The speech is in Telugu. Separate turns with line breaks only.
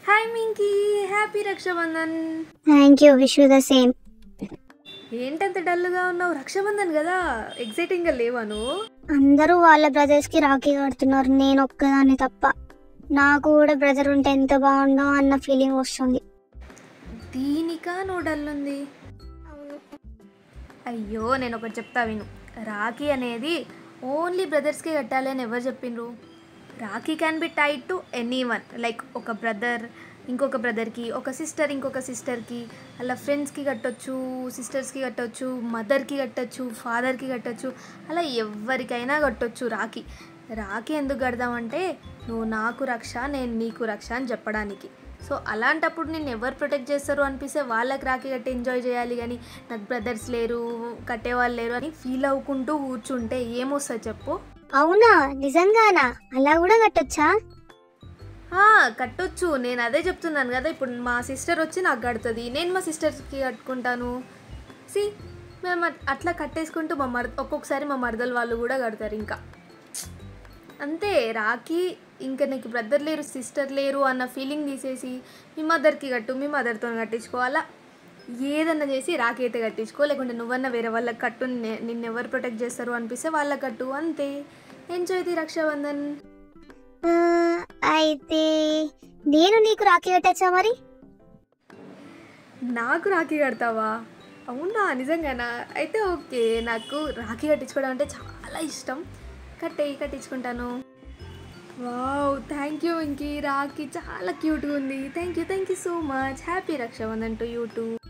hi Minki happy Raksha Bandhan
thank you wish you the same
ఏంటంత డల్గా ఉన్నావు రక్షాబంధన్ కదా ఎగ్జైటింగ్గా లేవా నువ్వు
అందరూ వాళ్ళ బ్రదర్స్ కి రాఖీ కడుతున్నారు నేను ఒక్కదాన్ని తప్ప నాకు కూడా బ్రదర్ ఉంటే ఎంత బాగుండో అన్న ఫీలింగ్ వస్తుంది
దీనికా నువ్వు డల్ ఉంది అయ్యో నేను ఒకటి చెప్తా విను రాఖీ అనేది ఓన్లీ బ్రదర్స్కి కట్టాలి అని ఎవరు చెప్పిండ్రు rakhi can be tied to any one like ఒక బ్రదర్ ఇంకొక బ్రదర్కి ఒక సిస్టర్ ఇంకొక సిస్టర్కి అలా ఫ్రెండ్స్కి కట్టొచ్చు సిస్టర్స్కి కట్టొచ్చు మదర్కి కట్టొచ్చు ఫాదర్కి కట్టొచ్చు అలా ఎవరికైనా కట్టొచ్చు రాఖీ రాఖీ ఎందుకు కడదామంటే నువ్వు నాకు రక్ష నేను నీకు రక్ష అని చెప్పడానికి సో అలాంటప్పుడు నేను ఎవరు ప్రొటెక్ట్ చేస్తారు అనిపిస్తే వాళ్ళకి రాఖీ కట్టి ఎంజాయ్ చేయాలి కానీ నాకు బ్రదర్స్ లేరు కట్టేవాళ్ళు లేరు అని ఫీల్ అవ్వుకుంటూ కూర్చుంటే ఏమొస్తుంది చెప్పు
అవునా నిజంగానా అలా కూడా కట్టొచ్చా
ఆ, కట్టొచ్చు నేను అదే చెప్తున్నాను కదా ఇప్పుడు మా సిస్టర్ వచ్చి నాకు కడుతుంది నేను మా సిస్టర్కి కట్టుకుంటాను సి మేము అట్- అట్లా కట్టేసుకుంటూ మా మర్ ఒక్కొక్కసారి మా మరదలు వాళ్ళు కూడా కడతారు ఇంకా అంతే రాఖీ ఇంకా నీకు బ్రదర్ లేరు సిస్టర్ లేరు అన్న ఫీలింగ్ తీసేసి మీ మదర్కి కట్టు మీ మదర్తో కట్టించుకోవాలా ఏదన్నా చేసి రాఖీ అయితే కట్టించుకో లేకుంటే నువ్వన్నా వేరే వాళ్ళకి కట్టు నిన్ను నిన్ను ఎవరు ప్రొటెక్ట్ చేస్తారు అనిపిస్తే వాళ్ళకి కట్టు అంతే ఎంజాయ్ ది రక్షాబంధన్
ఆ, అయితే నేను నీకు రాఖీ కట్టచ్చా మరి
నాకు రాఖీ కడతావా అవునా నిజంగానా అయితే ఓకే నాకు రాఖీ కట్టించుకోవడం అంటే చాలా ఇష్టం కట్టేయి కట్టించుకుంటాను వావ్ థ్యాంక్ యూ ఇంకి రాఖీ చాలా క్యూట్గా ఉంది thank you thank you so much happy Raksha Bandhan to you two